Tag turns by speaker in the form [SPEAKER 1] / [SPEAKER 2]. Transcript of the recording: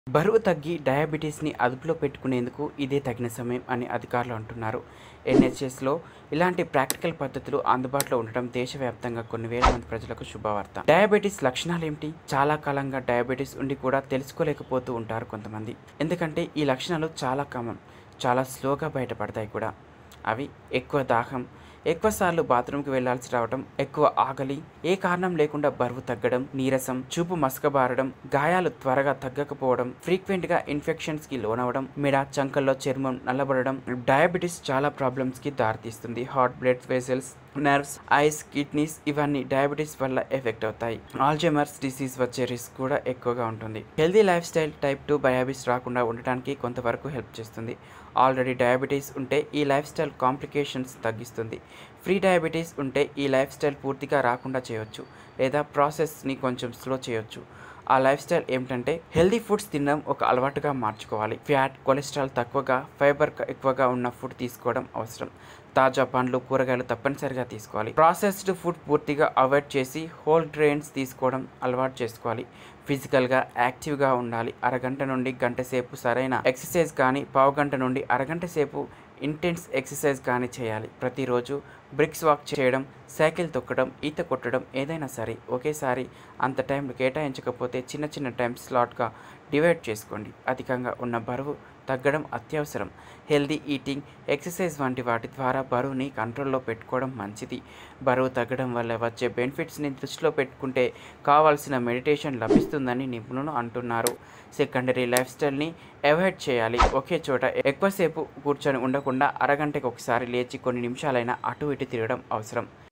[SPEAKER 1] బరువు తగ్గి డయాబెటీస్ని అదుపులో పెట్టుకునేందుకు ఇదే తగిన సమయం అని అధికారులు అంటున్నారు ఎన్హెచ్ఎస్లో ఇలాంటి ప్రాక్టికల్ పద్ధతులు అందుబాటులో ఉండటం దేశవ్యాప్తంగా కొన్ని వేల మంది ప్రజలకు శుభవార్త డయాబెటీస్ లక్షణాలు ఏమిటి చాలా కాలంగా డయాబెటీస్ ఉండి కూడా తెలుసుకోలేకపోతూ ఉంటారు కొంతమంది ఎందుకంటే ఈ లక్షణాలు చాలా కామన్ చాలా స్లోగా బయటపడతాయి కూడా అవి ఎక్కువ దాహం ఎక్కువసార్లు బాత్రూమ్కి వెళ్లాల్సి రావడం ఎక్కువ ఆకలి ఏ కారణం లేకుండా బరువు తగ్గడం నీరసం చూపు మసకబారడం గాయాలు త్వరగా తగ్గకపోవడం ఫ్రీక్వెంట్ గా ఇన్ఫెక్షన్స్ కి లోనవడం మెడ చంకల్లో చర్మం నల్లబడడం డయాబెటీస్ చాలా ప్రాబ్లమ్స్ కి దారితీస్తుంది heart blood vessels nerves eyes kidneys ఇవన్నీ డయాబెటీస్ వల్ల ఎఫెక్ట్ అవుతాయి ఆల్జైమర్స్ డిసీజ్ వచ్చే రిస్క్ కూడా ఎక్కువగా ఉంటుంది healthy lifestyle type two diabetes రాకుండా ఉండటానికి కొంతవరకు హెల్ప్ చేస్తుంది ఆల్రెడీ డయాబెటీస్ ఉంటే ఈ లైఫ్ స్టైల్ కాంప్లికేషన్స్ తగ్గిస్తుంది ఫ్రీ డయాబెటీస్ ఉంటే ఈ లైఫ్ స్టైల్ పూర్తిగా రాకుండా చేయొచ్చు లేదా ప్రాసెస్ని కొంచెం స్లో చేయొచ్చు ఆ లైఫ్ స్టైల్ ఏమిటంటే హెల్దీ ఫుడ్స్ తినడం ఒక అలవాటుగా మార్చుకోవాలి ఫ్యాట్ కొలెస్ట్రాల్ తక్కువగా ఫైబర్ ఎక్కువగా ఉన్న ఫుడ్ తీసుకోవడం అవసరం తాజా పండ్లు కూరగాయలు తప్పనిసరిగా తీసుకోవాలి ప్రాసెస్డ్ ఫుడ్ పూర్తిగా అవాయిడ్ చేసి హోల్ గ్రెయిన్స్ తీసుకోవడం అలవాటు చేసుకోవాలి ఫిజికల్గా యాక్టివ్గా ఉండాలి అరగంట నుండి గంట సేపు సరైన ఎక్సర్సైజ్ కానీ పావు గంట నుండి అరగంట సేపు ఇంటెన్స్ ఎక్సర్సైజ్ కానీ చేయాలి ప్రతిరోజు బ్రిక్స్ వాక్ చేయడం సైకిల్ తొక్కడం ఈత కొట్టడం ఏదైనా సరే ఒకేసారి అంత టైం కేటాయించకపోతే చిన్న చిన్న టైం స్లాట్గా డివైడ్ చేసుకోండి అధికంగా ఉన్న బరువు తగ్గడం అత్యవసరం హెల్దీ ఈటింగ్ ఎక్సర్సైజ్ వంటి వాటి ద్వారా బరువుని కంట్రోల్లో పెట్టుకోవడం మంచిది బరువు తగ్గడం వల్ల వచ్చే బెనిఫిట్స్ని దృష్టిలో పెట్టుకుంటే కావాల్సిన మెడిటేషన్ లభిస్తుందని నిపుణులు అంటున్నారు సెకండరీ లైఫ్ స్టైల్ని అవాయిడ్ చేయాలి ఒకే చోట ఎక్కువసేపు కూర్చొని ఉండకుండా అరగంటకు ఒకసారి లేచి కొన్ని నిమిషాలైనా అటు ఇటు తిరగడం అవసరం